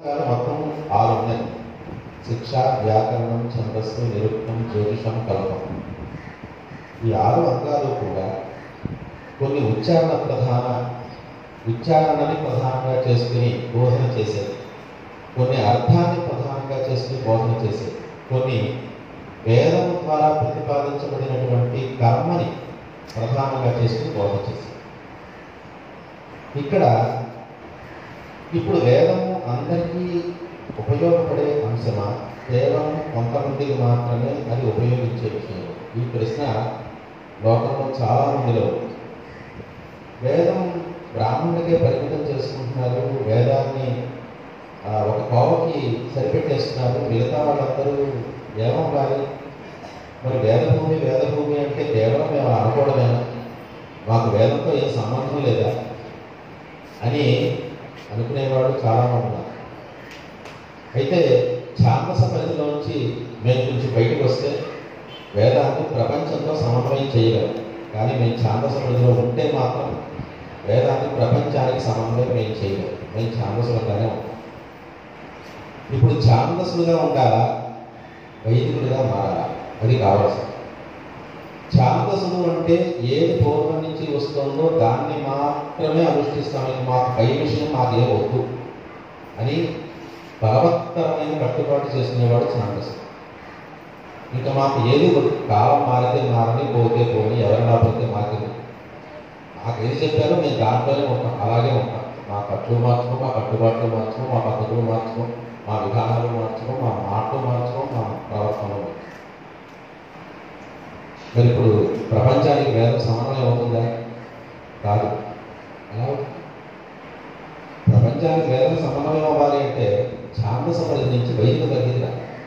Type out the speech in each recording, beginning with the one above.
పుస్తకాలు మొత్తం ఆరు ఉన్నాయి శిక్ష వ్యాకరణం ఛందస్సు నిరుక్తం జ్యోతిషం కల్పం ఈ ఆరు అంగాలు కూడా కొన్ని ఉచ్చారణ ప్రధాన ఉచ్చారణని ప్రధానంగా చేసుకుని బోధన చేసేది కొన్ని అర్థాన్ని ప్రధానంగా చేసుకుని బోధన చేసేది కొన్ని వేదం ద్వారా ప్రతిపాదించబడినటువంటి కర్మని ప్రధానంగా చేసుకుని బోధన చేసేది ఇక్కడ ఇప్పుడు వేదము అందరికీ ఉపయోగపడే అంశమా కేవలం కొంతమందికి మాత్రమే అది ఉపయోగించే విషయం ఈ ప్రశ్న లోకంలో చాలా మందిలో ఉంది. వేదం బ్రాహ్మణుడికే పరిమితం చేసుకుంటున్నారు వేదాన్ని ఆ, ఒక కోవకి సరిపెట్టేస్తున్నారు మిగతా వాళ్ళందరూ ఏమవ్వాలి మరి వేదభూమి వేదభూమి అంటే కేవలం మేము అనుకోవడమేనా మాకు వేదంతో ఏం సంబంధం లేదా అని అనుకునేవాడు చాలా మంది ఉన్నారు అయితే ఛాందస పరిధిలోంచి మేము కొంచెం బయటకు వస్తే వేదాన్ని ప్రపంచంతో సమన్వయం చేయగలం కానీ మేము ఛాందస పరిధిలో ఉంటే మాత్రం వేదాన్ని ప్రపంచానికి సమన్వయం మేము చేయలేము మేము ఛాందసులుగానే ఉంటాం ఇప్పుడు ఛాందసులుగా ఉండాలా వైదికులుగా మారాలా అది కావాల్సింది ఛాందసులు అంటే ఏది పూర్వం నుంచి వస్తుందో దాన్ని మాత్రమే అనుష్ఠిస్తాం ఇంక మాకు పై విషయం మాకేం వద్దు అని బలవత్తరమైన కట్టుబాటు చేసుకునేవాడు ఛాందసు ఇంకా మాకు ఏది వద్దు కాలం మారితే మారని పోతే పోని ఎవరు లేకపోతే మాకు మాకు ఏది చెప్పారో మేము దాంట్లోనే ఉంటాం అలాగే ఉంటాం మా కట్లు మార్చుకో మా కట్టుబాట్లు మార్చుకో మా పద్ధతులు మార్చుకో మా విధానాలు మార్చుకో మా మాటలు మార్చుకో మా ప్రవర్తనలు మార్చుకో మరి ఇప్పుడు ప్రపంచానికి వేదం సమన్వయం అవుతుందా కాదు ఎలా అవుతుంది? ప్రపంచానికి వేదం సమన్వయం అవ్వాలి అంటే ఛాందస పరిధి నుంచి బయటకు తగ్గిందిరా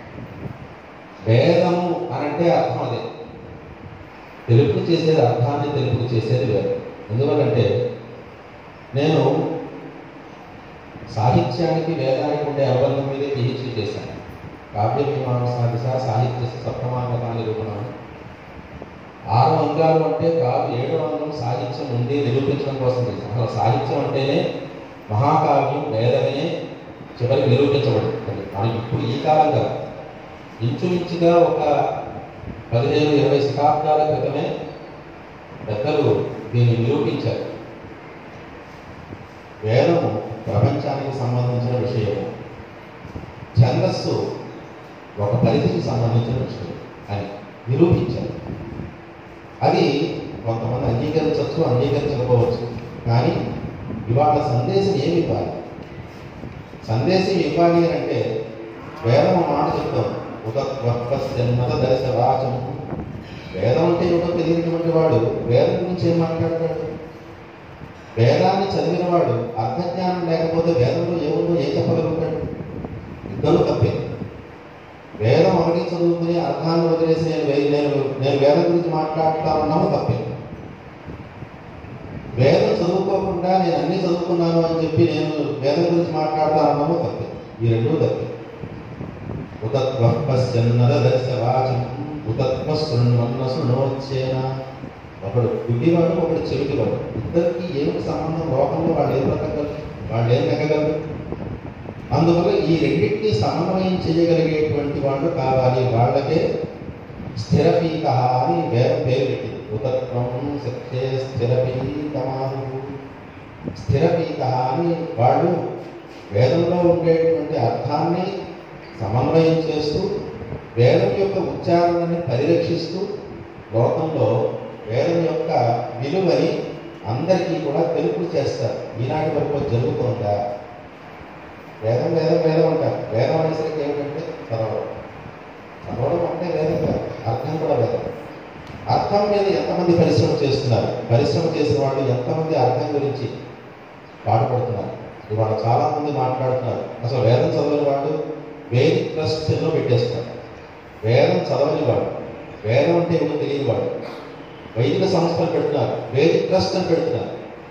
వేదము అనంటే అర్థం అదే తెలుపు చేసేది అర్థాన్ని తెలుపు చేసేది వేదం ఎందువల్లంటే నేను సాహిత్యానికి వేదానికి ఉండే అనుబంధం మీదే పిహెచ్డి చేశాను కావ్య మీమాంసా దిశ సాహిత్య సప్తమాంగత నిరూపణం ఆరు అంగాలు అంటే కాదు ఏడో అంగం సాహిత్యం ఉంది నిరూపించడం కోసం చేశాను అసలు సాహిత్యం అంటేనే మహాకావ్యం వేదమే చివరికి నిరూపించబడింది మనకి ఇప్పుడు ఈ కాలం కాదు ఇంచుమించుగా ఒక పదిహేను ఇరవై శతాబ్దాల క్రితమే పెద్దలు దీన్ని నిరూపించారు వేదము ప్రపంచానికి సంబంధించిన విషయము ఛందస్సు ఒక పరిధికి సంబంధించిన విషయం అని నిరూపించారు అది కొంతమంది అంగీకరించవచ్చు అంగీకరించకపోవచ్చు కానీ ఇవాళ సందేశం ఏమి ఇవ్వాలి సందేశం ఇవ్వాలి అని అంటే వేదం ఒక మాట చెప్తాం ఉదత్వత్వస్యన్నత దశ వాచం వేదం అంటే ఏమిటో తెలియనటువంటి వాడు వేదం గురించి ఏం మాట్లాడతాడు వేదాన్ని చదివిన వాడు అర్థజ్ఞానం లేకపోతే వేదంలో ఏముందో ఏం చెప్పగలుగుతాడు ఇద్దరు తప్పే వేదం ఒకటి చదువుకుని అర్థాన్ని వదిలేసి నేను వే- నేను నేను వేదం గురించి మాట్లాడతానన్నాము తప్పే వేదం చదువుకోకుండా నేను అన్ని చదువుకున్నాను అని చెప్పి నేను వేదం గురించి మాట్లాడతానన్నాము తప్పే ఈ రెండూ తప్పే ఉతత్వపశ్చన్నద దశ వాచం ఉతత్వ శృణ్వన్న శృణోచ్చేన ఒకడు గుడ్డివాడు ఒకడు చెవిటివాడు ఇద్దరికి ఏమిటి సంబంధం లోకంలో వాళ్ళు ఏం బ్రతకగలరు వాళ్ళు ఏం నెగ్గగలరు అందువల్ల ఈ రెండింటినీ సమన్వయం చేయగలిగేటువంటి వాళ్ళు కావాలి వాళ్ళకే స్థిరపీక అని వేరే పేరు పెట్టింది ఉతత్వం శక్తే స్థిరపీకమాను స్థిరపీక అని వాళ్ళు వేదంలో ఉండేటువంటి అర్థాన్ని సమన్వయం చేస్తూ వేదం యొక్క ఉచ్చారణని పరిరక్షిస్తూ లోకంలో వేదం యొక్క విలువని అందరికీ కూడా తెలుపు చేస్తారు ఈనాటి వరకు అది జరుగుతుందా వేదం వేదం వేదం అంటారు వేదం అనేసరికి ఏమిటంటే చదవడం చదవడం అంటే వేదం కాదు అర్థం కూడా వేదం అర్థం మీద ఎంతమంది పరిశ్రమ చేస్తున్నారు పరిశ్రమ చేసిన వాళ్ళు ఎంతమంది అర్థం గురించి పాటుపడుతున్నారు ఇవాళ చాలా మంది మాట్లాడుతున్నారు అసలు వేదం చదవని వాళ్ళు వేదిక్ ట్రస్ట్ ఎన్నో పెట్టేస్తున్నారు వేదం చదవని వాడు వేదం అంటే ఏమో తెలియని వాడు వైదిక సంస్థలు పెడుతున్నారు వేదిక్ ట్రస్ట్ అని పెడుతున్నారు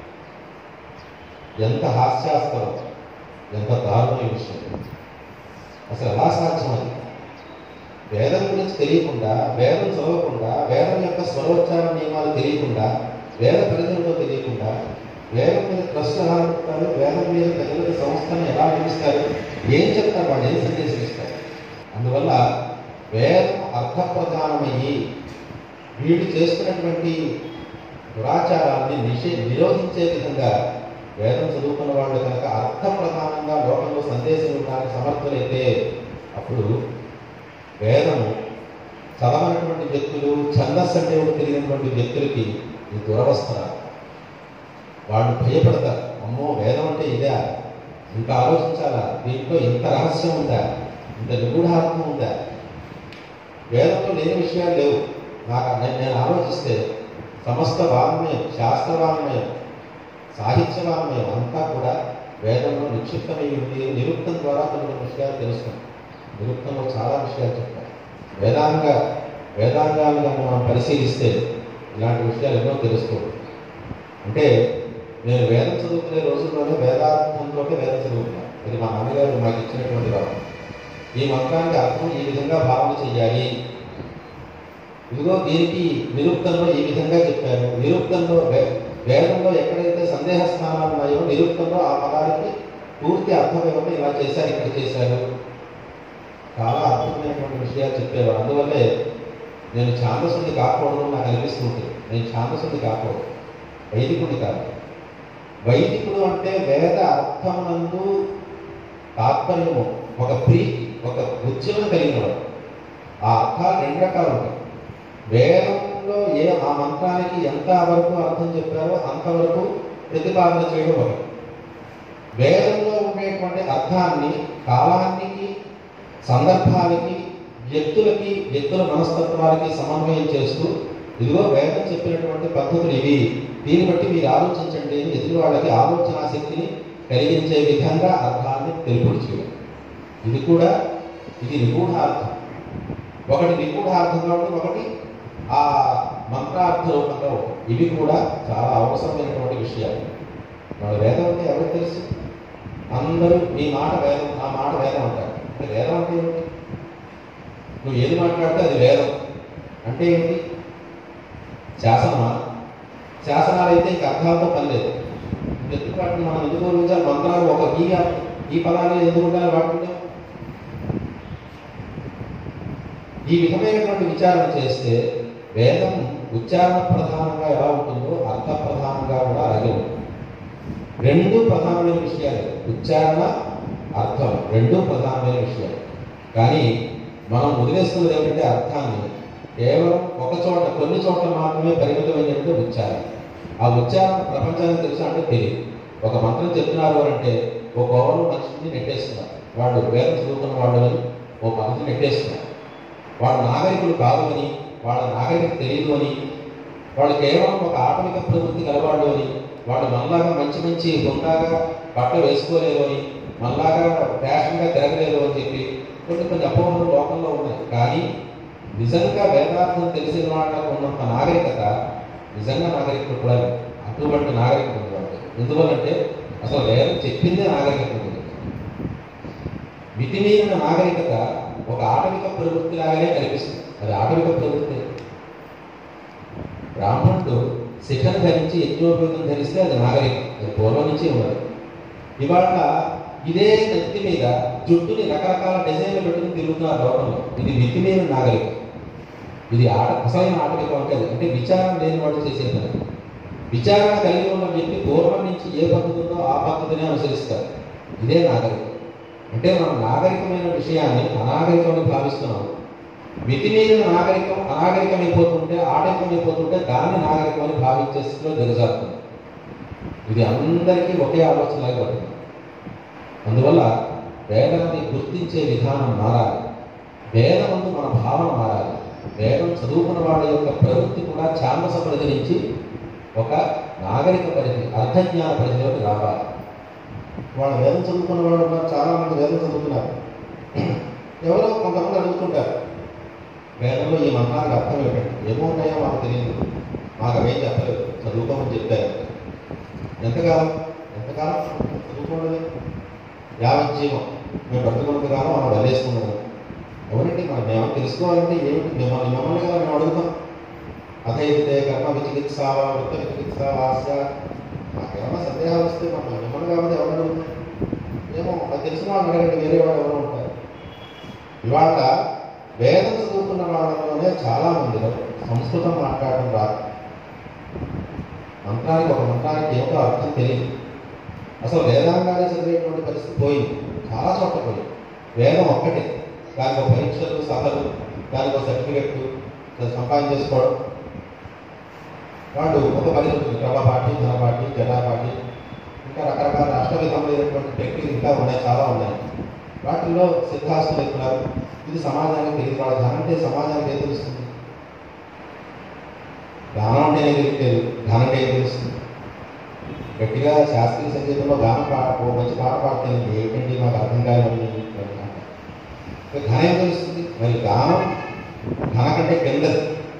ఎంత హాస్యాస్పదం ఎంత దారుణమైన విషయం అసలు ఎలా సాధ్యం అది వేదం గురించి తెలియకుండా వేదం చదవకుండా వేదం యొక్క స్వరోచ్చారణ నియమాలు తెలియకుండా వేద పరిధిలో తెలియకుండా వేదం మీద ట్రస్ట్ ఎలా పెడతారు వేదం మీద ప్రజలకు సంస్థను ఎలా నిర్మిస్తారు ఏం చెప్తారు వాళ్ళు ఏం సందేశం ఇస్తారు అందువల్ల వేదం అర్థప్రధానమయ్యి వీళ్ళు చేస్తున్నటువంటి దురాచారాన్ని నిషే నిరోధించే విధంగా వేదం చదువుకున్న వాళ్ళు కనుక అర్థప్రధానంగా లోకంలో సందేశం ఇవ్వడానికి సమర్థులైతే అప్పుడు వేదము చదవనటువంటి వ్యక్తులు ఛందస్సు అంటే ఒకటి తెలియనటువంటి వ్యక్తులకి ఇది దురవస్థ వాళ్ళు భయపడతారు అమ్మో వేదం అంటే ఇదా ఇంకా ఆలోచించాలా దీంట్లో ఇంత రహస్యం ఉందా ఇంత నిగూఢార్థం ఉందా వేదంలో లేని విషయాలు లేవు నాకు నేను నేను ఆలోచిస్తే సమస్త వాంగ్మయం శాస్త్ర వాంగ్మయం సాహిత్య వాంగ్మయం అంతా కూడా వేదంలో నిక్షిప్తమై ఉంది నిరుక్తం ద్వారా కొన్ని కొన్ని విషయాలు తెలుస్తుంది నిరుక్తంలో చాలా విషయాలు చెప్తారు వేదాంగ వేదాంగాలను మనం పరిశీలిస్తే ఇలాంటి విషయాలు ఎన్నో తెలుసుకోవచ్చు అంటే నేను వేదం చదువుకునే రోజుల్లోనే వేదాంతంలోకి వేదం చదువుకున్నాను ఇది మా నాన్నగారు మాకు ఇచ్చినటువంటి వరం ఈ మంత్రానికి అర్థం ఈ విధంగా భావన చెయ్యాలి ఇదిగో దీనికి నిరుక్తంలో ఈ విధంగా చెప్పారు నిరుక్తంలో వే- వేదంలో ఎక్కడైతే సందేహ స్థానాలు ఉన్నాయో నిరుక్తంలో ఆ పదానికి పూర్తి అర్థం ఏమన్నా ఇలా చేశారు ఇక్కడ చేశారు చాలా అద్భుతమైనటువంటి విషయాలు చెప్పేవారు అందువల్లే నేను ఛాందసుని కాకూడదు నాకు అనిపిస్తుంటుంది నేను ఛాందసుని కాకూడదు వైదికుడి కాదు వైదికుడు అంటే వేద అర్థమునందు తాత్పర్యము ఒక ప్రీతి ఒక ఉద్యమం కలిగినవాడు ఆ అర్థాలు రెండు రకాలు ఉంటాయి వేదంలో ఏ ఆ మంత్రానికి ఎంత వరకు అర్థం చెప్పారో అంతవరకు ప్రతిపాదన చేయడం ఒకటి వేదంలో ఉండేటువంటి అర్థాన్ని కాలానికి సందర్భానికి వ్యక్తులకి వ్యక్తుల మనస్తత్వాలకి సమన్వయం చేస్తూ ఇదిగో వేదం చెప్పినటువంటి పద్ధతులు ఇవి దీన్ని బట్టి మీరు ఆలోచించండి అని ఎదుటి వాళ్ళకి ఆలోచన శక్తిని కలిగించే విధంగా అర్థాన్ని తెలుపుడు చేయడం ఇది కూడా ఇది నిగూఢార్థం ఒకటి నిగూఢార్థంగా ఉంటుంది ఒకటి ఆ మంత్రార్థ రూపంగా ఉంటుంది ఇవి కూడా చాలా అవసరమైనటువంటి విషయాలు మన వేదం అంటే ఎవరికి తెలుసు అందరూ మీ మాట వేదం నా మాట వేదం అంటారు అంటే వేదం అంటే ఏమిటి నువ్వు ఏది మాట్లాడితే అది వేదం అంటే ఏంటి శాసనమా శాసనాలు అయితే ఇంక అర్థాలతో పని లేదు ఎందుకు వాటిని మనం ఎందుకు ఉపయోగించాలి మంత్రాలు ఒక ఈ ఈ పదాలు ఎందుకు ఉండాలి వాటిలో ఈ విధమైనటువంటి విచారణ చేస్తే వేదం ఉచ్చారణ ప్రధానంగా ఎలా ఉంటుందో అర్థ ప్రధానంగా కూడా అలాగే ఉంటుంది రెండు ప్రధానమైన విషయాలు ఉచ్చారణ అర్థం రెండు ప్రధానమైన విషయాలు కానీ మనం వదిలేస్తున్నది ఏమిటంటే అర్థాన్ని కేవలం ఒక చోట కొన్ని చోట్ల మాత్రమే పరిమితమైనటువంటి ఉచ్చారణ ఆ ఉచ్చారణ ప్రపంచానికి తెలుసా అంటే తెలియదు ఒక మంత్రం చెప్తున్నారు అని అంటే ఒక ఓవరు మనిషిని నెట్టేస్తున్నారు వాళ్ళు వేదం చదువుకున్న వాళ్ళు అని ఓ పద్ధతి నెట్టేస్తున్నారు వాళ్ళ నాగరికులు కాదు అని వాళ్ళ నాగరికత తెలియదు అని వాళ్ళు కేవలం ఒక ఆటవిక ప్రవృత్తి గలవాళ్ళు అని వాళ్ళు మనలాగా మంచి మంచి హుందాగా బట్టలు వేసుకోలేరు అని మనలాగా ఫ్యాషన్గా తిరగలేరు అని చెప్పి కొన్ని కొన్ని అపోహలు లోకంలో ఉన్నాయి కానీ నిజంగా వేదార్థం తెలిసిన వాళ్ళకు ఉన్నంత నాగరికత నిజంగా నాగరికత కూడా లేదు. అటువంటి నాగరికత ఉంది వాళ్ళకి ఎందువల్లంటే అసలు వేదం చెప్పిందే నాగరికత ఉంది మితిమీరిన నాగరికత ఒక ఆటవిక ప్రవృత్తి లాగానే కనిపిస్తుంది అది ఆటవిక ప్రవృత్తి బ్రాహ్మణుడు శిఖను ధరించి యజ్ఞోపేతం ధరిస్తే అది నాగరికం అది పూర్వం నుంచి ఉన్నది ఇవాళ ఇదే నెత్తి మీద జుట్టుని రకరకాల డిజైన్లు పెట్టుకుని తిరుగుతున్నారు లోకంలో ఇది మితిమీరిన నాగరికం ఇది ఆట అసలైన ఆటవికం అంటే అది. అంటే విచారణ లేని వాడు చేసే పని విచారణ కలిగి ఉన్న వ్యక్తి పూర్వం నుంచి ఏ పద్ధతి ఉందో ఆ పద్ధతిని అనుసరిస్తారు ఇదే నాగరికం అంటే మనం నాగరికమైన విషయాన్ని అనాగరికమని భావిస్తున్నాం మితిమీరిన నాగరికం అనాగరికమైపోతుంటే ఆటంకమైపోతుంటే దాన్ని నాగరికమని భావించే స్థితిలో దిగజారుతుంది ఇది అందరికీ ఒకే ఆలోచనలాగా పడుతుంది అందువల్ల వేదాన్ని గుర్తించే విధానం మారాలి వేదమందు మన భావన మారాలి వేదం చదువుకున్న వాళ్ళ యొక్క ప్రవృత్తి కూడా ఛాందస పరిధి నుంచి ఒక నాగరిక పరిధి అర్థజ్ఞాన పరిధిలోకి రావాలి వాళ్ళు వేదం చదువుకున్న వాళ్ళు ఉన్నారు చాలా మంది వేదం చదువుతున్నారు ఎవరో కొంతమంది అడుగుతుంటారు వేదంలో ఈ మంత్రానికి అర్థం ఏమిటండి ఏమో ఉన్నాయో మాకు తెలియదు మాకు అవేం చెప్పలేదు చదువుకోమని చెప్పారు ఎంతకాలం ఎంతకాలం చదువుకోలేదు యావజ్జీవం మేము బ్రతుకున్నంత కాలం మనం వదిలేసుకున్నాము అవునండి మనం మేము తెలుసుకోవాలంటే ఏమిటి మిమ్మల్ని మిమ్మల్ని కదా మేము అడుగుతాం అథైతే కర్మ విచికిత్స వృత్త విచికిత్స వాస్య మాకు ఏమైనా సందేహాలు వస్తే మాకు మిమ్మల్ని కాబట్టి ఎవరు అడుగుతారు ఏమో నాకు తెలిసిన వాళ్ళు అడగండి వేరే వాళ్ళు ఎవరు ఉంటారు ఇవాళ వేదం చదువుతున్న వాళ్ళలోనే చాలా మందిలో సంస్కృతం మాట్లాడడం రాదు మంత్రానికి ఒక మంత్రానికి ఏమిటో అర్థం తెలియదు అసలు వేదాంగాన్ని చదివేటువంటి పరిస్థితి పోయింది చాలా చోట్ల పోయింది వేదం ఒక్కటే దానికి ఒక పరీక్షలు సభలు దానికి ఒక సర్టిఫికెట్లు సంపాదన చేసుకోవడం వాడు ఒక పని ఉంటుంది క్రమ పార్టీ ధన పార్టీ జటా పార్టీ ఇంకా రకరకాల రాష్ట్రాలకు సంబంధించినటువంటి టెక్నిక్ ఇంకా ఉన్నాయి చాలా ఉన్నాయి వాటిల్లో సిద్ధాస్తులు ఎక్కున్నారు ఇది సమాజానికి తెలియదు వాళ్ళ ధనం అంటే సమాజానికి ఏం తెలుస్తుంది గానం అంటే ఏం తెలియదు ధనం అంటే ఏం తెలుస్తుంది గట్టిగా శాస్త్రీయ సంగీతంలో గానం పాట ఓ మంచి పాట పాడితే ఏంటండి మాకు అర్థం కానివ్వండి ఘన ఏం తెలుస్తుంది మరి గానం ఘన కంటే కిందది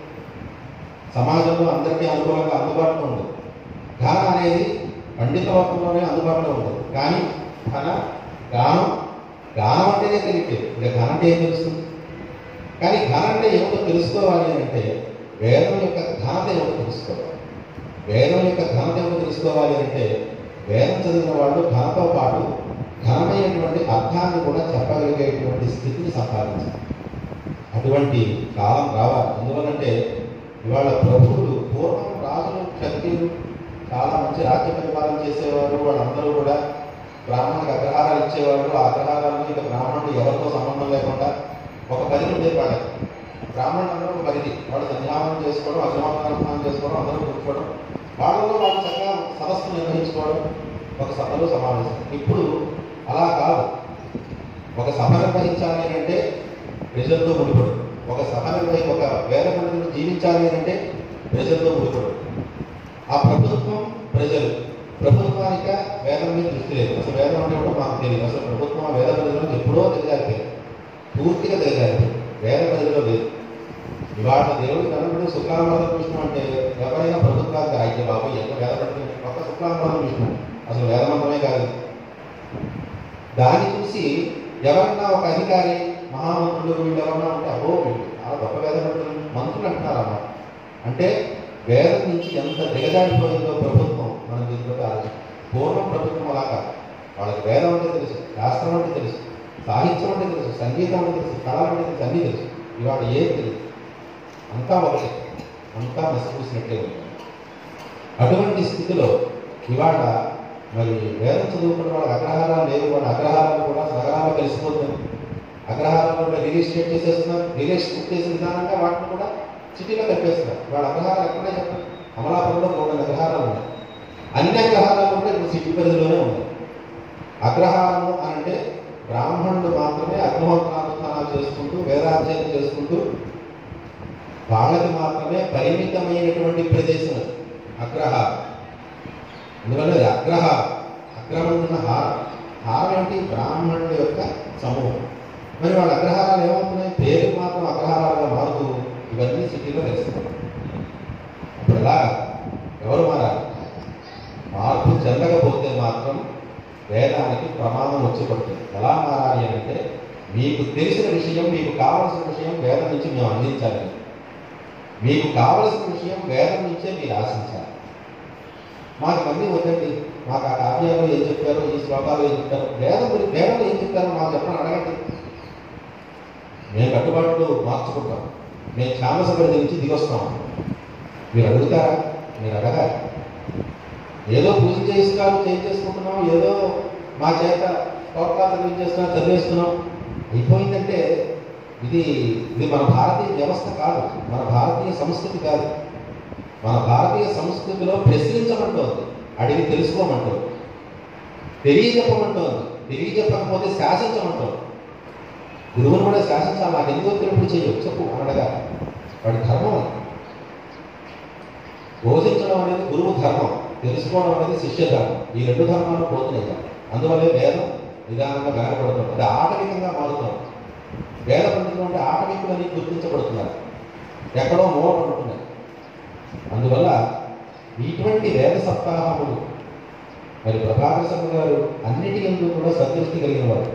సమాజంలో అందరికీ అనుకూలంగా అందుబాటులో ఉండదు ఘన అనేది పండిత వర్గంలోనే అందుబాటులో ఉండదు కానీ ఘన గానం గానం అంటేనే తెలియట్లేదు ఇక ఘన అంటే ఏం తెలుస్తుంది కానీ ఘన అంటే ఏమిటో తెలుసుకోవాలి అంటే వేదం యొక్క ఘనత ఏమిటో తెలుసుకోవాలి వేదం యొక్క ఘనత ఏమిటో తెలుసుకోవాలి అంటే వేదం చదివిన వాళ్ళు ఘనతో పాటు ఘనమైనటువంటి అర్థాన్ని కూడా చెప్పగలిగేటువంటి స్థితిని సంపాదించాలి అటువంటి కాలం రావాలి ఎందువలంటే ఇవాళ ప్రభువులు పూర్వం రాజులు క్షత్రియులు చాలా మంచి రాజ్య పరిపాలన చేసేవారు వాళ్ళందరూ కూడా బ్రాహ్మణులకు అగ్రహారాలు ఇచ్చేవారు ఆ అగ్రహారాలను ఇక బ్రాహ్మణుడు ఎవరితో సంబంధం లేకుండా ఒక పరిధి ఉండేది వాళ్ళకి బ్రాహ్మణులు అందరూ ఒక పరిధి వాళ్ళు సంధ్యావనం చేసుకోవడం అగ్రహారం చేసుకోవడం అందరూ కూర్చోవడం వాళ్ళలో వాళ్ళు చక్కగా సదస్సు నిర్వహించుకోవడం ఒక సభలో సమావేశం ఇప్పుడు అలా కాదు ఒక సభ నిర్వహించాలి అని అంటే ప్రజలతో ముడిపడు ఒక సభ నిర్వహి ఒక వేద పండితులు జీవించాలి అని అంటే ప్రజలతో ముడిపడు ఆ ప్రభుత్వం ప్రజలు ప్రభుత్వానిక వేదం మీద దృష్టి లేదు అసలు వేదం అంటే కూడా మాకు తెలియదు అసలు ప్రభుత్వం ఆ వేద పరిధిలో ఎప్పుడో తెలియజారిపోయింది పూర్తిగా తెలియజారిపోయింది వేద పరిధిలో లేదు ఇవాళ దేవుడు కనుక శుక్లాంబరం విష్ణు అంటే ఎవరైనా ప్రభుత్వానికి అయితే బాబు ఎంత వేద పండితులు ఒక్క శుక్లాంబరం విష్ణు అసలు వేదమంత్రమే కాదు దాన్ని చూసి ఎవరన్నా ఒక అధికారి మహామంత్రులు వీళ్ళు ఎవరన్నా ఉంటే అబ్బో వీళ్ళు చాలా గొప్ప వేద పండితులు మంత్రులు అంటున్నారు అన్నమాట అంటే వేదం నుంచి ఎంత దిగజారిపోయిందో ప్రభుత్వం మనం దీంట్లో ఆలోచన పూర్వం ప్రభుత్వం అలా కాదు వాళ్ళకి వేదం అంటే తెలుసు శాస్త్రం అంటే తెలుసు సాహిత్యం అంటే తెలుసు సంగీతం అంటే తెలుసు కళ అంటే తెలుసు అన్నీ తెలుసు ఇవాళ ఏం తెలుసు అంతా ఒకటే అంతా మసిపూసినట్టే ఉంది అటువంటి స్థితిలో ఇవాళ మరి వేదం చదువుకున్న వాళ్ళకి అగ్రహారాలు లేవు వాళ్ళ అగ్రహారాలు కూడా నగరాల్లో కలిసిపోతుంది అగ్రహారాలు కూడా రియల్ ఎస్టేట్ చేసేస్తున్నారు రియల్ ఎస్టేట్ చేసిన విధానంగా వాటిని కూడా సిటీలో కట్టేస్తున్నారు వాళ్ళ అగ్రహారాలు ఎక్కడే చెప్పండి అమలాపురంలో మూడు అగ్రహారాలు ఉన్నాయి అన్ని అగ్రహారాలు కూడా ఇప్పుడు సిటీ పరిధిలోనే ఉన్నాయి అగ్రహారము అని అంటే బ్రాహ్మణులు మాత్రమే అగ్నిహోత్రానుష్ఠానాలు చేసుకుంటూ వేదాధ్యయనం చేసుకుంటూ వాళ్ళకి మాత్రమే పరిమితమైనటువంటి ప్రదేశం అది. అగ్రహారం అందువల్ల ఇది అగ్రహారం అగ్రహం ఉన్న హారం హారం ఏంటి బ్రాహ్మణుల యొక్క సమూహం మరి వాళ్ళ అగ్రహారాలు ఏమవుతున్నాయి పేరు మాత్రం అగ్రహారాలుగా మారుతూ ఇవన్నీ సిటీలో తెలుస్తున్నాయి అప్పుడు ఎలా ఎవరు మారాలి మార్పు చెందకపోతే మాత్రం వేదానికి ప్రమాదం వచ్చి పడుతుంది ఎలా మారాలి అని అంటే మీకు తెలిసిన విషయం మీకు కావలసిన విషయం వేదం నుంచి మేము అందించాలి మీకు కావలసిన విషయం వేదం నుంచే మీరు ఆశించాలి మాకు ఇవన్నీ వద్దండి మాకు ఆ కావ్యాలు ఏం చెప్పారు ఈ శ్లోకాలు ఏం చెప్పారు వేదం గురించి వేదంలో ఏం చెప్పారో మాకు చెప్పండి అడగండి మేము కట్టుబాట్లు మార్చుకుంటాం మేము ఛానసభ నుంచి దిగొస్తాం మీరు అడుగుతారా మీరు అడగాలి ఏదో పూజ చేయిస్తున్నారు చేంజ్ చేసుకుంటున్నాం ఏదో మా చేత శ్లోకాలు ఏం చేస్తున్నాం చదివేస్తున్నాం అయిపోయిందంటే ఇది ఇది మన భారతీయ వ్యవస్థ కాదు మన భారతీయ సంస్కృతి కాదు మన భారతీయ సంస్కృతిలో ప్రశ్నించమంటోంది అడిగి తెలుసుకోమంటోంది తెలియజెప్పమంటోంది తెలియజెప్పకపోతే శాసించమంటోంది గురువును కూడా శాసించాలి నాకు ఎందుకో తెలుపు చేయవు చెప్పు అనడగా వాడి ధర్మం అది బోధించడం అనేది గురువు ధర్మం తెలుసుకోవడం అనేది శిష్య ధర్మం ఈ రెండు ధర్మాలు పోతున్నాయి అందువల్లే వేదం నిదానంగా వెనకబడుతుంది అది ఆటవికంగా మారుతుంది వేద పండితులు అంటే ఆటవికులని గుర్తించబడుతున్నారు ఎక్కడో మూలపడుతున్నాయి అందువల్ల ఇటువంటి వేద సప్తాహములు మరి ప్రభాకర శర్మ గారు అన్నిటి ఎందుకు కూడా సంతృష్టి కలిగిన వారు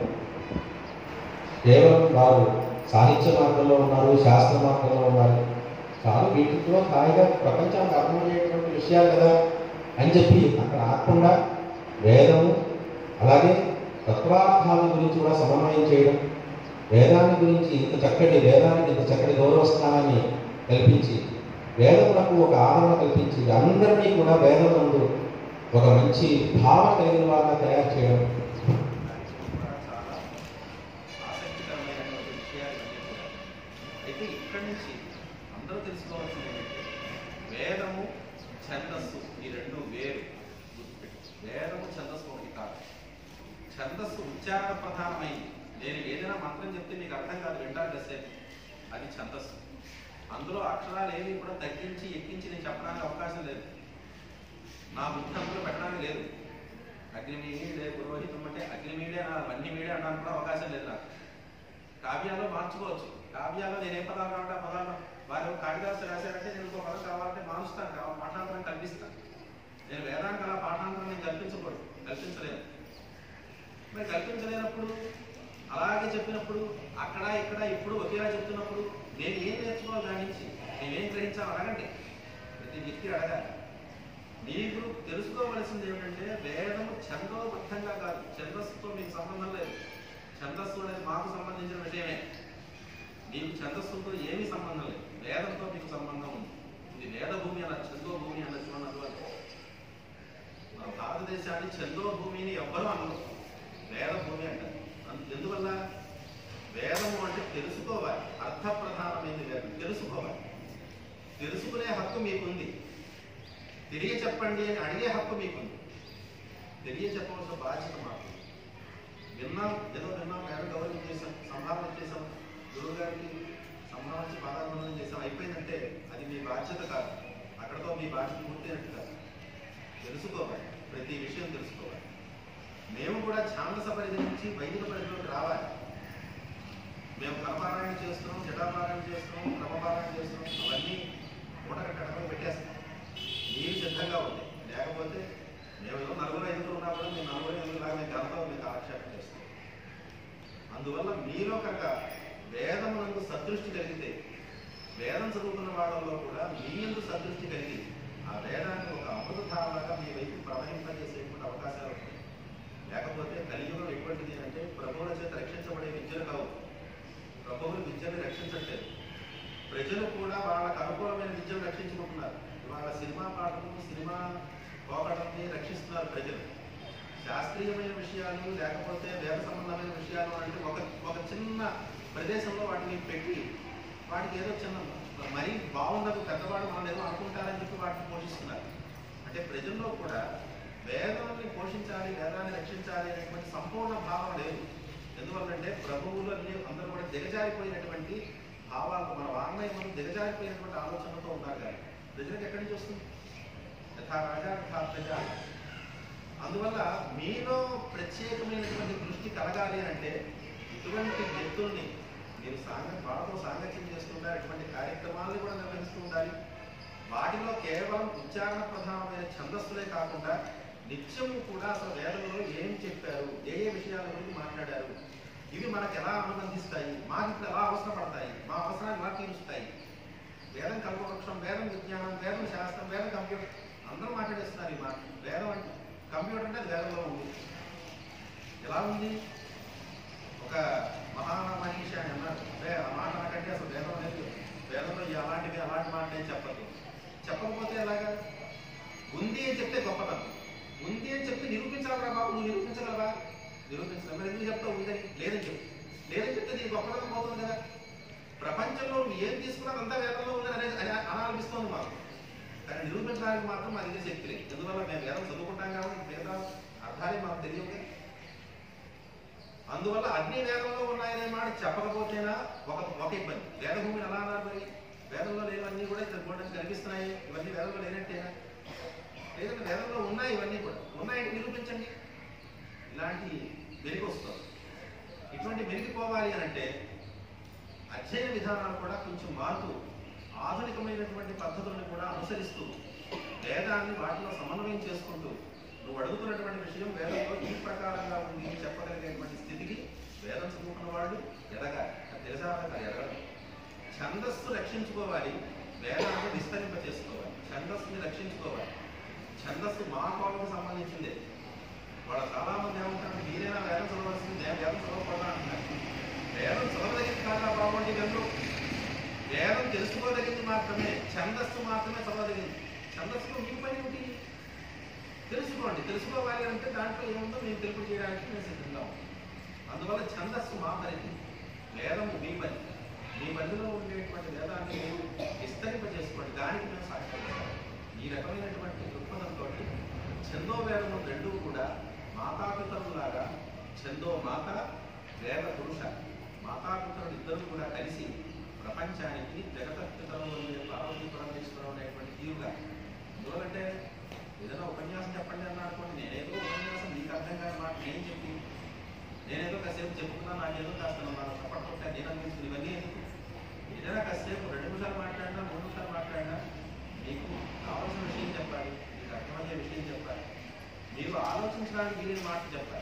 కేవలం వారు సాహిత్య మార్గంలో ఉన్నారు శాస్త్ర మార్గంలో ఉన్నారు చాలు వీటిలో హాయిగా ప్రపంచానికి అర్థమయ్యేటువంటి విషయాలు కదా అని చెప్పి అక్కడ ఆకుండా వేదము అలాగే తత్వార్థాల గురించి కూడా సమన్వయం చేయడం వేదాన్ని గురించి ఇంత చక్కటి వేదానికి ఇంత చక్కటి గౌరవస్థానాన్ని కల్పించి వేదములకు ఒక ఆదరణ కల్పించి అందరినీ కూడా వేదం నందు ఒక మంచి భావన కలిగిన వాళ్ళ తయారు చేయడం కూడా చాలా ఆసక్తికరమైనటువంటి విషయాలు ఇవన్నీ కూడా. అయితే ఇక్కడి నుంచి అందరూ తెలుసుకోవాల్సింది ఏంటంటే వేదము ఛందస్సు ఈ రెండు వేరు గుర్తుపెట్టు. వేదము ఛందస్సు ఒకటి కాదు ఛందస్సు ఉచ్చారణ ప్రధానమైంది నేను ఏదైనా మంత్రం చెప్తే మీకు అర్థం కాదు వింటారు కాసేపు అది ఛందస్సు అందులో అక్షరాలు ఏవి కూడా తగ్గించి ఎక్కించి నేను చెప్పడానికి అవకాశం లేదు నా బుద్ధి అందులో పెట్టడానికి లేదు అగ్నిమీడే పురోహితం అంటే అగ్నిమీడే నా అన్ని మీడే అనడానికి కూడా అవకాశం లేదు నాకు కావ్యాల్లో మార్చుకోవచ్చు కావ్యాల్లో నేను ఏ పదాలు కావాలంటే ఆ పదాలు వారు కాళిదాసు రాశారంటే నేను ఇంకో పదం కావాలంటే మారుస్తాను కావాలి పాఠాంతరం కల్పిస్తాను నేను వేదానికి అలా పాఠాంతరం నేను కల్పించకూడదు కల్పించలేను మరి కల్పించలేనప్పుడు అలాగే చెప్పినప్పుడు అక్కడ ఇక్కడ ఇప్పుడు ఒకేలా చెప్తున్నప్పుడు నేను ఏం నేర్చుకోవాలి దాని నుంచి నేనేం గ్రహించాలి అడగండి ప్రతి వ్యక్తి అడగాలి మీకు తెలుసుకోవలసింది ఏమిటంటే వేదము ఛందోబద్ధంగా కాదు ఛందస్సుతో మీకు సంబంధం లేదు ఛందస్సు అనేది మాకు సంబంధించిన విషయమే మీకు ఛందస్సుతో ఏమీ సంబంధం లేదు వేదంతో మీకు సంబంధం ఉంది ఇది వేద భూమి అన్న ఛందో భూమి అన్న చూడన్నది మన భారతదేశాన్ని ఛందో భూమిని ఎవ్వరూ అనరు వేద భూమి అంటారు అందు- ఎందువల్ల వేదము అంటే తెలుసుకోవాలి అర్థప్రధానమైనది వేదం తెలుసుకోవాలి తెలుసుకునే హక్కు మీకుంది తెలియ చెప్పండి అని అడిగే హక్కు మీకుంది తెలియ చెప్పవలసిన బాధ్యత మాకు విన్నాం ఏదో విన్నాం ఏదో గౌరవం చేసాం సంభావన చేసాం గురువు గారికి సంభావించి పాదాభివందనం చేసాం అయిపోయిందంటే అది మీ బాధ్యత కాదు అక్కడతో మీ బాధ్యత పూర్తయినట్టు కాదు తెలుసుకోవాలి ప్రతి విషయం తెలుసుకోవాలి మేము కూడా ఛాందస పరిధి నుంచి వైదిక పరిధిలోకి రావాలి మేము కరపారాయణ చేస్తున్నాం జటాపారాయణ చేస్తున్నాం క్రమపారాయణ చేస్తున్నాం అవన్నీ మూట కట్టడంలో పెట్టేస్తాం మీరు సిద్ధంగా ఉంది లేకపోతే మేము ఏదో నలుగురు ఐదుగురు ఉన్నా కూడా మేము నలుగురు ఐదుగురు లాగా మీకు అర్థం మీకు ఆక్షేపం చేస్తాం అందువల్ల మీలో కనుక వేదం నందు సదృష్టి కలిగితే వేదం చదువుతున్న వాళ్ళలో కూడా మీ యందు సదృష్టి కలిగి ఆ వేదాన్ని ఒక అమృతధారలాగా మీ వైపు ప్రవహింపజేసేటువంటి అవకాశాలు ఉంటాయి లేకపోతే కలియుగం ఎటువంటిది అంటే ప్రభువుల చేత రక్షించబడే విద్యలు కావు ప్రభువులు విద్యను రక్షించట్లేదు ప్రజలు కూడా వాళ్ళకు అనుకూలమైన విద్యను రక్షించుకుంటున్నారు ఇవాళ సినిమా పాటలు సినిమా పోకడల్ని రక్షిస్తున్నారు ప్రజలు శాస్త్రీయమైన విషయాలు లేకపోతే వేద సంబంధమైన విషయాలు అంటే ఒక ఒక చిన్న ప్రదేశంలో వాటిని పెట్టి వాటికి ఏదో చిన్న మరీ బాగుండదు పెద్దవాడు మనం ఏదో అనుకుంటారని చెప్పి వాటిని పోషిస్తున్నారు అంటే ప్రజల్లో కూడా వేదాన్ని పోషించాలి వేదాన్ని రక్షించాలి అనేటువంటి సంపూర్ణ భావం లేదు ఎందువల్లంటే ప్రభువులు అన్ని అందరూ కూడా దిగజారిపోయినటువంటి భావాలు మన వాంగ్మయం దిగజారిపోయినటువంటి ఆలోచనతో ఉన్నారు కానీ ప్రజలకు ఎక్కడి నుంచి వస్తుంది యథా రాజా తథా ప్రజ అందువల్ల మీలో ప్రత్యేకమైనటువంటి దృష్టి కలగాలి అని అంటే ఇటువంటి వ్యక్తుల్ని మీరు సాంగ వాళ్ళతో సాంగత్యం చేస్తుంటారు ఇటువంటి కార్యక్రమాలను కూడా నిర్వహిస్తూ ఉండాలి వాటిలో కేవలం ఉచ్చారణ ప్రధానమైన ఛందస్సులే కాకుండా నిత్యము కూడా అసలు వేదంలో ఏం చెప్పారు ఏ ఏ విషయాల గురించి మాట్లాడారు ఇవి మనకు ఎలా అనుబంధిస్తాయి మాకు ఇప్పుడు ఎలా అవసరపడతాయి మా అవసరాలు ఎలా తీరుస్తాయి వేదం కల్పవృక్షం వేదం విజ్ఞానం వేదం శాస్త్రం వేదం కంప్యూటర్ అందరూ మాట్లాడేస్తున్నారు ఈ మాట వేదం అంటే కంప్యూటర్ అంటే అది వేదంలో ఉంది ఎలా ఉంది ఒక మహామనీషి అని అన్నారు అంటే ఆ మాట నాకంటే అసలు వేదం అనేది వేదంలో ఈ అలాంటివి అలాంటి మాట నేను చెప్పదు చెప్పకపోతే ఎలాగా ఉంది అని చెప్తే గొప్పతనం ఉంది అని చెప్తే నిరూపించాలరా బాబు నువ్వు నిరూపించగలవా నిరూపించగలవా మరి ఎందుకు చెప్తావు ఉందని లేదని చెప్పు లేదని చెప్తే నీకు గొప్పతనం పోతుంది కదా ప్రపంచంలో నువ్వు ఏం తీసుకున్నా అంతా వేదంలో ఉందని అనేది అని అనాలనిపిస్తోంది మాకు కానీ నిరూపించడానికి మాత్రం మా దగ్గర శక్తి లేదు ఎందువల్ల మేము వేదం చదువుకుంటాం కాబట్టి వేద అర్థాలే మాకు తెలియవు కదా. అందువల్ల అన్ని వేదంలో ఉన్నాయనే మాట చెప్పకపోతేనా ఒక ఒక ఇబ్బంది వేదభూమిని ఎలా అన్నారు మరి వేదంలో లేవన్నీ కూడా ఇక్కడ చూడడానికి కనిపిస్తున్నాయి ఇవన్నీ వేదంలో లేనట్టేనా లేదంటే వేదంలో ఉన్నాయి ఇవన్నీ కూడా ఉన్నాయని నిరూపించండి ఇలాంటి వెలికి వస్తుంది ఇటువంటి వెలికిపోవాలి అని అంటే అధ్యయన విధానాలు కూడా కొంచెం మారుతూ ఆధునికమైనటువంటి పద్ధతులను కూడా అనుసరిస్తూ వేదాన్ని వాటిలో సమన్వయం చేసుకుంటూ నువ్వు అడుగుతున్నటువంటి విషయం వేదంలో ఈ ప్రకారంగా ఉంది అని చెప్పగలిగేటువంటి స్థితికి వేదం చదువుకున్న వాళ్ళు ఎదగాలి అది తెలిసా వాళ్ళకి ఎదగడం ఛందస్సు రక్షించుకోవాలి వేదాన్ని విస్తరింప చేసుకోవాలి ఛందస్సుని రక్షించుకోవాలి ఛందస్సు మా కోణకు సంబంధించిందే వాళ్ళ చాలా మంది ఏమంటారు మీరైనా వేదం చదవలసింది నేను వేదం చదవకూడదా అంటున్నారు వేదం చదవదగింది కాదా బాగుండి గంటలు వేదం తెలుసుకోదగింది మాత్రమే ఛందస్సు మాత్రమే చదవదగింది ఛందస్సులో మీ పని ఏమిటి తెలుసుకోండి తెలుసుకోవాలి అంటే దాంట్లో ఏముందో మేము తెలుపు చేయడానికి మేము సిద్ధంగా ఉన్నాం అందువల్ల ఛందస్సు మా పరిధి వేదము మీ పని మీ పరిధిలో ఉండేటువంటి వేదాన్ని మీరు విస్తరింప చేసుకోండి దానికి మేము సాక్షిస్తాం ఈ రకమైనటువంటి దృక్పథంతో ఛందో వేదము రెండూ కూడా మాతాపితరులాగా ఛందో మాత వేద పురుష మాతాపితరులు ఇద్దరు కూడా కలిసి ప్రపంచానికి జగతపితరులు పార్వతీ పరమేశ్వరం అనేటువంటి తీరుగా ఎందువలంటే ఏదైనా ఉపన్యాసం చెప్పండి అన్నా అనుకోండి నేనేదో ఉపన్యాసం మీకు అర్థం కాని మాట నేను చెప్పి నేనేదో కాసేపు చెప్పుకున్నా నాకేదో కాస్త మనం చప్పట్టుంటే నేను అనిపించింది ఇవన్నీ ఎందుకు ఏదైనా కాసేపు రెండు నిమిషాలు మాట్లాడినా మూడు నిమిషాలు మాట్లాడినా మీకు కావాల్సిన విషయం చెప్పాలి మీకు అర్థమయ్యే విషయం చెప్పాలి మీరు ఆలోచించడానికి వీలైన మాట చెప్పాలి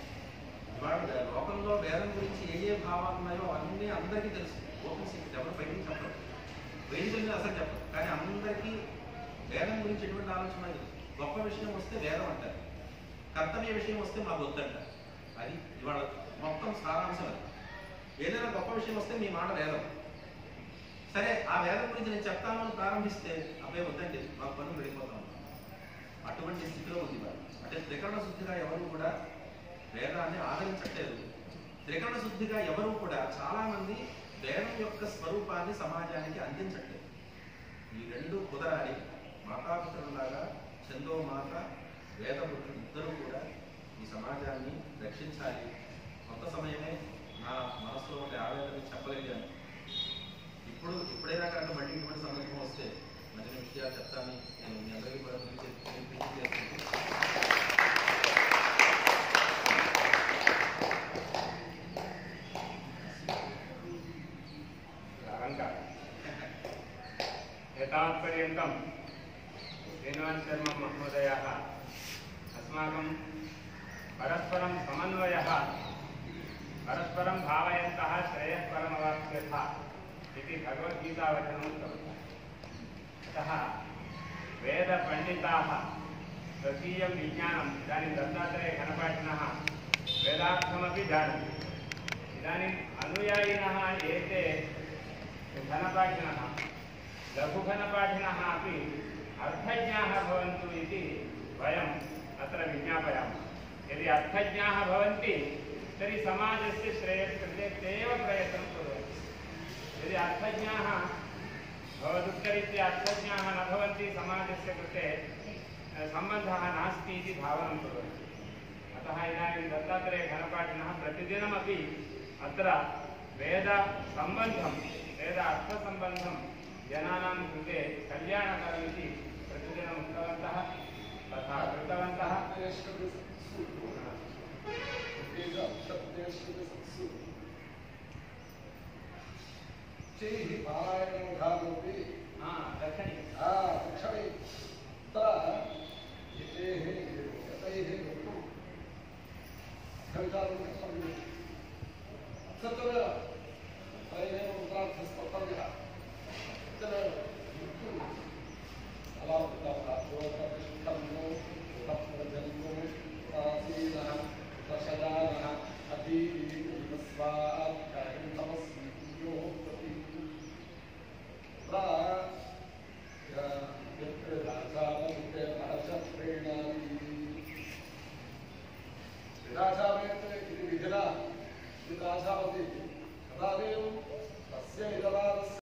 ఇవాళ లోకంలో వేదం గురించి ఏ ఏ భావాలు ఉన్నాయో అన్నీ అందరికీ తెలుసు ఓపెన్ సీక్రెట్ ఎవరు బయటికి చెప్పరు బయటికి వెళ్ళి అసలు చెప్పరు కానీ అందరికీ వేదం గురించి ఎటువంటి ఆలోచన లేదు గొప్ప విషయం వస్తే వేదం అంటారు కర్తవ్య విషయం వస్తే మాకు వద్దంటారు అది ఇవాళ మొత్తం సారాంశం అది ఏదైనా గొప్ప విషయం వస్తే మీ మాట వేదం సరే ఆ వేదం గురించి నేను చెప్తాను అని ప్రారంభిస్తే అబ్బాయి వద్దండి మాకు పనులు వెళ్ళిపోతాం అటువంటి స్థితిలో ఉంది వారు అంటే త్రికరణ శుద్ధిగా ఎవరు కూడా వేదాన్ని ఆదరించట్లేదు త్రికరణ శుద్ధిగా ఎవరు కూడా చాలా మంది వేదం యొక్క స్వరూపాన్ని సమాజానికి అందించట్లేదు ఈ రెండు కుదరాలి మాతాపితరులాగా చందో మాత వేదపుత్రులు ఇద్దరు కూడా ఈ సమాజాన్ని రక్షించాలి కొంత సమయమే నా మనసులో ఉండే ఆవేదన చెప్పగలిగాను ఇప్పుడు ఇప్పుడైనా కాక మళ్ళీ ఇటువంటి సందర్భం వస్తే మరిన్ని విషయాలు చెప్తాను నేను మీ అందరికీ కూడా పిలిచి- పిలిచి చేస్తున్నాను. अलङ्कार एतावत्पर्यन्तं श्रीनिवासशर्मा महोदयः अस्माकं परस्परं समन्वयः परस्परं भावयन्तः श्रेयःपरमवाप्स्यथा इति भगवद्गीतावचनं उक्तवन्तः अतः वेदपण्डिताः स्वकीयं विज्ञानम् इदानीं दत्तात्रेयघनपाठिनः वेदार्थमपि जानन्ति इदानीम् अनुयायिनः एते घनपाठिनः लघुघनपाठिनः अपि अर्थज्ञाः भवन्तु इति वयम् अत्र विज्ञापयामः यदि अर्थज्ञाः भवन्ति तर्हि समाजस्य श्रेयस्कृते ते एव प्रयत्नं कुर्वन्ति यदि अर्थज्ञाः भवदुक्तरीत्या अर्थज्ञाः न भवन्ति समाजस्य कृते अ, सम्बन्धः नास्ति इति भावनं कुर्वन्ति अतः इदानीं दत्तात्रेयघनपाठिनः प्रतिदिनमपि अत्र वेदसम्बन्धं वेद अर्थसम्बन्धं जनानां कृते कल्याणकरमिति प्रतिदिनम् उक्तवन्तः तथा कृतवन्तः चैः पारायणोघामपि हा दर्शनीयम् क्षणे तत्र एतैः यतैः वक्तुं कवितां कर्तव्यं तत्र त्रयेण मन्त्रार्थस्कर्तव्यः तत्र मृत्युः अलावृतप्राप्योपतिष्ठन्नो तत्प्रजन्मो उदासीनः दशदानः अतीविस्वाध्यायं तमस्मि यो प्रति प्रा यत्र राजावन्ते राजप्रेणानि राजावेत् इति विधिना राजावति तदानीं